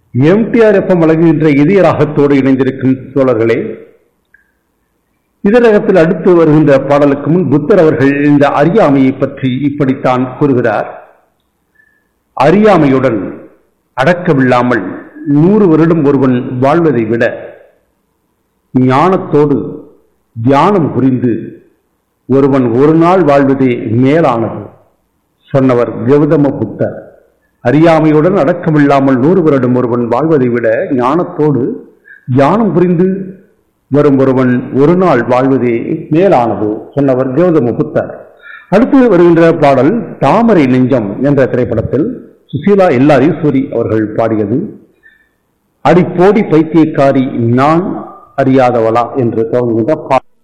MTR FM வழங்குகின்ற இதய ராகத்தோடு இணைந்திருக்கும் தோழர்களே இதரகத்தில் அடுத்து வருகின்ற பாடலுக்கு முன் புத்தர் அவர்கள் இந்த அறியாமையை பற்றி இப்படித்தான் கூறுகிறார் அறியாமையுடன் அடக்கமில்லாமல் நூறு வருடம் ஒருவன் வாழ்வதை விட ஞானத்தோடு தியானம் புரிந்து ஒருவன் ஒரு நாள் வாழ்வதே மேலானது சொன்னவர் கௌதம புத்தர் அறியாமையுடன் அடக்கமில்லாமல் நூறு வருடம் ஒருவன் வாழ்வதை விட ஞானத்தோடு தியானம் புரிந்து வரும் ஒருவன் ஒரு நாள் வாழ்வதே மேலானது சொன்னவர் கௌதம புத்தர் அடுத்து வருகின்ற பாடல் தாமரை நெஞ்சம் என்ற திரைப்படத்தில் சுசீலா எல்லார் ஈஸ்வரி அவர்கள் பாடியது அடிப்போடி பைத்தியக்காரி நான் அறியாதவளா என்று துவங்குகின்ற பாடல்